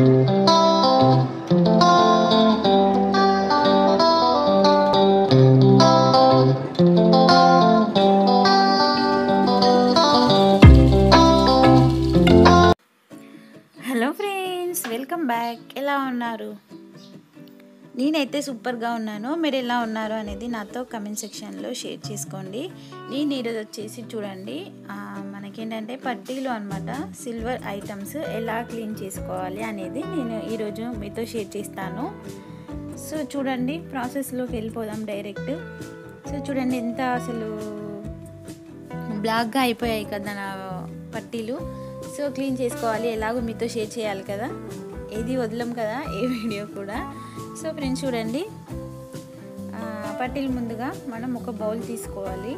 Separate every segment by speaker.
Speaker 1: hello friends welcome back ఎలా ఉన్నారు నేనైతే సూపర్గా ఉన్నాను మీరు ఎలా ఉన్నారు అనేది నాతో కమెంట్ సెక్షన్లో షేర్ చేసుకోండి నేను ఈరోజు వచ్చేసి చూడండి ఆ, మనకేంటంటే పట్టీలు అనమాట సిల్వర్ ఐటమ్స్ ఎలా క్లీన్ చేసుకోవాలి అనేది నేను ఈరోజు మీతో షేర్ చేస్తాను సో చూడండి ప్రాసెస్లోకి వెళ్ళిపోదాం డైరెక్ట్ సో చూడండి ఎంత అసలు బ్లాక్గా అయిపోయాయి కదా నా పట్టీలు సో క్లీన్ చేసుకోవాలి ఎలాగో మీతో షేర్ చేయాలి కదా ఏది వదలం కదా ఏ వీడియో కూడా సో ఫ్రెండ్స్ చూడండి ఆ, పట్టీలు ముందుగా మనం ఒక బౌల్ తీసుకోవాలి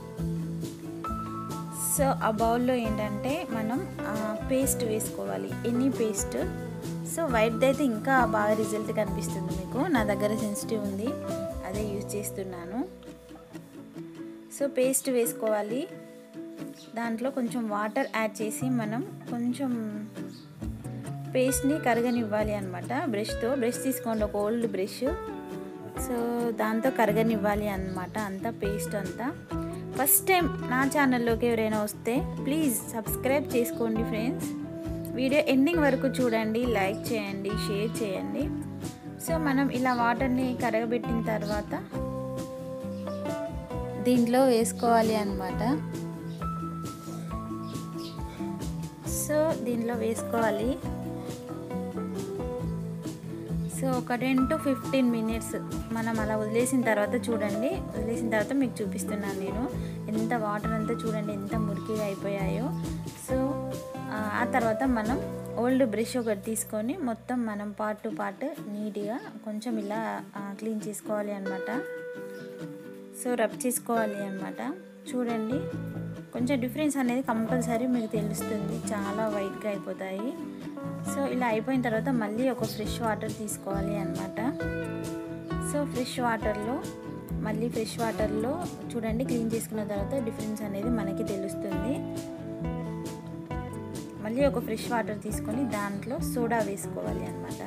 Speaker 1: సో ఆ బౌల్లో ఏంటంటే మనం పేస్ట్ వేసుకోవాలి ఎనీ పేస్ట్ సో వైట్ది అయితే ఇంకా బాగా రిజల్ట్ కనిపిస్తుంది మీకు నా దగ్గర సెన్సిటివ్ ఉంది అదే యూజ్ చేస్తున్నాను సో పేస్ట్ వేసుకోవాలి దాంట్లో కొంచెం వాటర్ యాడ్ చేసి మనం కొంచెం పేస్ట్ని కరగనివ్వాలి అనమాట బ్రష్తో బ్రష్ తీసుకోండి ఒక ఓల్డ్ బ్రష్ సో దాంతో కరగనివ్వాలి అనమాట అంతా పేస్ట్ అంతా ఫస్ట్ టైం నా ఛానల్లోకి ఎవరైనా వస్తే ప్లీజ్ సబ్స్క్రైబ్ చేసుకోండి ఫ్రెండ్స్ వీడియో ఎండింగ్ వరకు చూడండి లైక్ చేయండి షేర్ చేయండి సో మనం ఇలా వాటర్ని కరగబెట్టిన తర్వాత దీంట్లో వేసుకోవాలి అన్నమాట సో దీనిలో వేసుకోవాలి సో ఒక టెన్ టు ఫిఫ్టీన్ మినిట్స్ మనం అలా వదిలేసిన తర్వాత చూడండి వదిలేసిన తర్వాత మీకు చూపిస్తున్నాను నేను ఎంత వాటర్ అంతా చూడండి ఎంత మురికిగా అయిపోయాయో సో ఆ, ఆ తర్వాత మనం ఓల్డ్ బ్రష్ ఒకటి తీసుకొని మొత్తం మనం పార్ట్ టు పార్ట్ నీట్గా కొంచెం ఇలా క్లీన్ చేసుకోవాలి అనమాట సో రబ్ చేసుకోవాలి అనమాట చూడండి కొంచెం డిఫరెన్స్ అనేది కంపల్సరీ మీకు తెలుస్తుంది చాలా వైట్గా అయిపోతాయి సో ఇలా అయిపోయిన తర్వాత మళ్ళీ ఒక ఫ్రెష్ వాటర్ తీసుకోవాలి అనమాట సో ఫ్రెష్ వాటర్లో మళ్ళీ ఫ్రెష్ వాటర్లో చూడండి క్లీన్ చేసుకున్న తర్వాత డిఫరెన్స్ అనేది మనకి తెలుస్తుంది మళ్ళీ ఒక ఫ్రెష్ వాటర్ తీసుకొని దాంట్లో సోడా వేసుకోవాలి అనమాట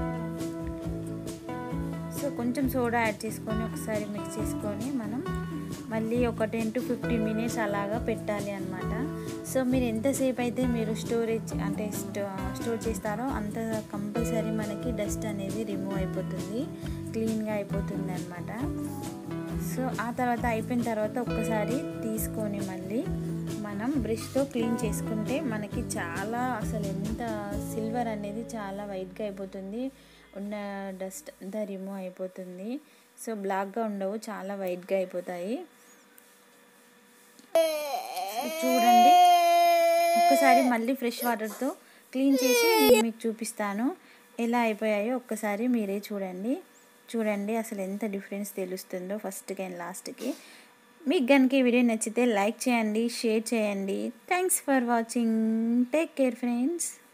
Speaker 1: సో కొంచెం సోడా యాడ్ చేసుకొని ఒకసారి మిక్స్ చేసుకొని మనం మళ్ళీ ఒక టెన్ టు ఫిఫ్టీన్ మినిట్స్ అలాగా పెట్టాలి అనమాట సో మీరు ఎంతసేపు అయితే మీరు స్టోరేజ్ అంటే స్టో స్టోర్ చేస్తారో అంత కంపల్సరీ మనకి డస్ట్ అనేది రిమూవ్ అయిపోతుంది క్లీన్గా అయిపోతుంది అనమాట సో ఆ తర్వాత అయిపోయిన తర్వాత ఒక్కసారి తీసుకొని మళ్ళీ మనం బ్రష్తో క్లీన్ చేసుకుంటే మనకి చాలా అసలు ఎంత సిల్వర్ అనేది చాలా వైట్గా అయిపోతుంది ఉన్న డస్ట్ అంతా రిమూవ్ అయిపోతుంది సో బ్లాక్గా ఉండవు చాలా వైట్గా అయిపోతాయి సో చూడండి ఒక్కసారి మళ్ళీ ఫ్రెష్ వాటర్తో క్లీన్ చేసి నేను మీకు చూపిస్తాను ఎలా అయిపోయాయో ఒక్కసారి మీరే చూడండి చూడండి అసలు ఎంత డిఫరెన్స్ తెలుస్తుందో ఫస్ట్కి అండ్ లాస్ట్కి మీకు కనుక ఈ వీడియో నచ్చితే లైక్ చేయండి షేర్ చేయండి thanks for watching take care friends